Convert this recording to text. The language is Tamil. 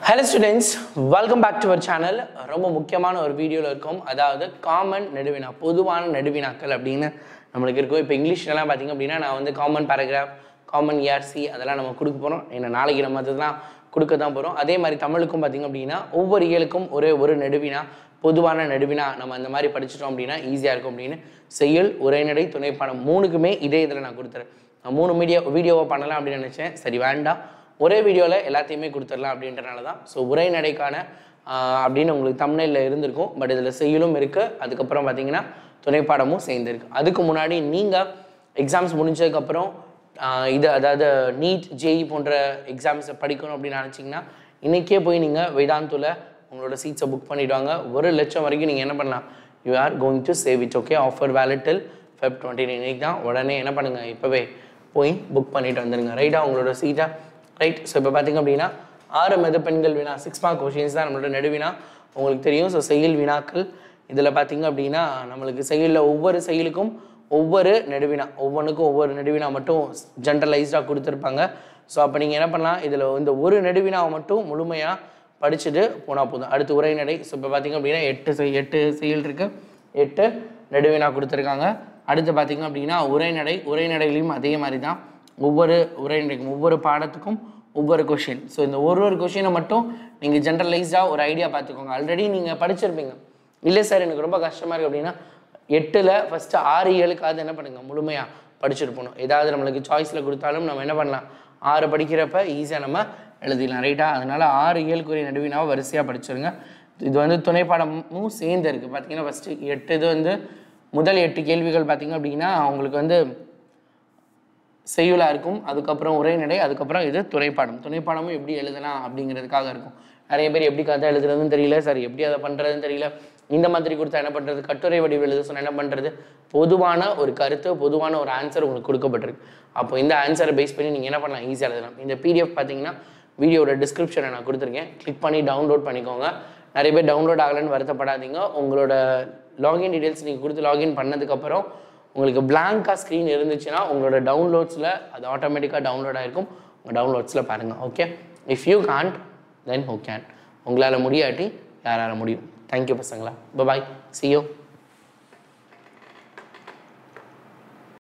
hello students welcome back to our channel ரொம்ப முக்கியமான ஒரு வீடியோவில் இருக்கும் அதாவது காமன் நெடுவினா பொதுவான நெடுவினாக்கள் அப்படின்னு நம்மளுக்கு இருக்கும் இப்போ இங்கிலீஷ்லலாம் பார்த்தீங்க அப்படின்னா நான் வந்து காமன் பேராகிராஃப் காமன் ERC அதெல்லாம் நம்ம கொடுக்க போகிறோம் என்ன நாளைக்கு நம்ம அதுதான் கொடுக்க தான் போகிறோம் அதே மாதிரி தமிழுக்கும் பார்த்தீங்க அப்படின்னா ஒவ்வொரு இயலுக்கும் ஒரே ஒரு நெடுவினா பொதுவான நெடுவினா நம்ம அந்த மாதிரி படிச்சிட்டோம் அப்படின்னா ஈஸியாக இருக்கும் அப்படின்னு செயல் உரைநடை துணைப்பாடம் மூணுக்குமே இதே இதில் நான் கொடுத்துறேன் நான் மூணு மீடியோ வீடியோவை பண்ணலாம் அப்படின்னு நினச்சேன் சரி வேண்டாம் ஒரே வீடியோவில் எல்லாத்தையுமே கொடுத்துடலாம் அப்படின்றனால தான் ஸோ உரைநடைக்கான ஆஹ், அப்படின்னு உங்களுக்கு தமிழில் இருந்திருக்கும் பட் இதில் செய்யலும் இருக்குது அதுக்கப்புறம் பார்த்தீங்கன்னா துணைப்பாடமும் சேர்ந்துருக்கு அதுக்கு முன்னாடி நீங்கள் எக்ஸாம்ஸ் முடிஞ்சதுக்கப்புறம் ஆஹ், இது அதாவது நீட் ஜேஇ போன்ற எக்ஸாம்ஸை படிக்கணும் அப்படின்னு நினச்சிங்கன்னா இன்றைக்கே போய் நீங்கள் வேதாந்துல உங்களோட சீட்ஸை புக் பண்ணிடுவாங்க ஒரு லட்சம் வரைக்கும் நீங்கள் என்ன பண்ணலாம் you are going to save it okay offer வேலட்டில் ஃபெப் டுவெண்ட்டி இன்னைக்கு தான் உடனே என்ன பண்ணுங்கள் இப்போவே போய் புக் பண்ணிட்டு வந்துடுங்க ரைட்டா உங்களோட சீட்டை ரைட் ஸோ இப்போ பார்த்தீங்க அப்படின்னா ஆறு மதிப்பெண்கள் வினா சிக்ஸ் மார்க் கொஷின்ஸ் தான் நம்மளோட நெடுவினா உங்களுக்கு தெரியும் ஸோ செயல் வினாக்கள் இதில் பார்த்தீங்க அப்படின்னா நம்மளுக்கு செயலில் ஒவ்வொரு செயலுக்கும் ஒவ்வொரு நெடுவினா ஒவ்வொன்றுக்கும் ஒவ்வொரு நெடுவினா மட்டும் ஜென்ரலைஸ்டாக கொடுத்துருப்பாங்க ஸோ அப்போ நீங்கள் என்ன பண்ணலாம் இதில் இந்த ஒரு நெடுவினாவை மட்டும் முழுமையாக படிச்சுட்டு போனால் போதும் அடுத்து உரைநடை ஸோ இப்போ பார்த்தீங்க அப்படின்னா எட்டு செய் எட்டு செயல் இருக்கு எட்டு நெடுவினா கொடுத்துருக்காங்க அடுத்து பார்த்தீங்க அப்படின்னா உரைநடை உரைநடையிலையும் அதே மாதிரி தான் ஒவ்வொரு உரைநடைக்கும் ஒவ்வொரு பாடத்துக்கும் ஒவ்வொரு கொஷின் ஸோ இந்த ஒரு ஒரு கொஷினை மட்டும் நீங்கள் ஜென்ரலைஸ்டாக ஒரு ஐடியா பார்த்துக்கோங்க ஆல்ரெடி நீங்கள் படிச்சிருப்பீங்க இல்லை சார் எனக்கு ரொம்ப கஷ்டமாக இருக்குது அப்படின்னா எட்டில் ஃபஸ்ட்டு ஆறு ஏழுக்காவது என்ன பண்ணுங்க முழுமையாக படிச்சுட்டு போகணும் ஏதாவது நம்மளுக்கு சாய்ஸில் கொடுத்தாலும் நம்ம என்ன பண்ணலாம் ஆறு படிக்கிறப்ப ஈஸியாக நம்ம எழுதிடலாம் ரைட்டா அதனால் ஆறு ஏழுக்குரிய நடுவினாவை வரிசையாக படிச்சிருங்க இது வந்து துணைப்பாடமும் சேர்ந்து இருக்குது பார்த்தீங்கன்னா ஃபஸ்ட்டு எட்டு இது வந்து முதல் எட்டு கேள்விகள் பார்த்தீங்க அப்படின்னா அவங்களுக்கு வந்து செய்யுளாக இருக்கும் அதுக்கப்புறம் உரைநடை அதுக்கப்புறம் இது துணைப்பாடம் துணைப்பாடமும் எப்படி எழுதலாம் அப்படிங்கிறதுக்காக இருக்கும் நிறைய பேர் எப்படி கதை எழுதுறதுன்னு தெரியல சரி எப்படி அதை பண்ணுறதுன்னு தெரியல இந்த மாதிரி கொடுத்தா என்ன பண்ணுறது கட்டுரை வடிவில் எழுத சொன்னா என்ன பண்ணுறது பொதுவான ஒரு கருத்து பொதுவான ஒரு ஆன்சர் உங்களுக்கு கொடுக்கப்பட்டிருக்கு அப்போ இந்த ஆன்சரை பேஸ் பண்ணி நீங்கள் என்ன பண்ணலாம் ஈஸியாக எழுதலாம் இந்த பிடிஎஃப் பார்த்தீங்கன்னா வீடியோட டிஸ்கிரிப்ஷனை நான் கொடுத்துருக்கேன் கிளிக் பண்ணி டவுன்லோட் பண்ணிக்கோங்க நிறைய பேர் டவுன்லோட் ஆகலைன்னு வருத்தப்படாதீங்க உங்களோட லாகின் டீடைல்ஸ் நீங்கள் கொடுத்து லாகின் பண்ணதுக்கப்புறம் உங்களுக்கு பிளாங்காக ஸ்க்ரீன் இருந்துச்சுன்னா உங்களோட டவுன்லோட்ஸில் அது ஆட்டோமேட்டிக்காக டவுன்லோட் ஆகிருக்கும் உங்கள் டவுன்லோட்ஸில் பாருங்கள் okay if you can't then who can உங்களால் முடியாட்டி யாரால முடியும் தேங்க்யூ பசங்களா பாய் see you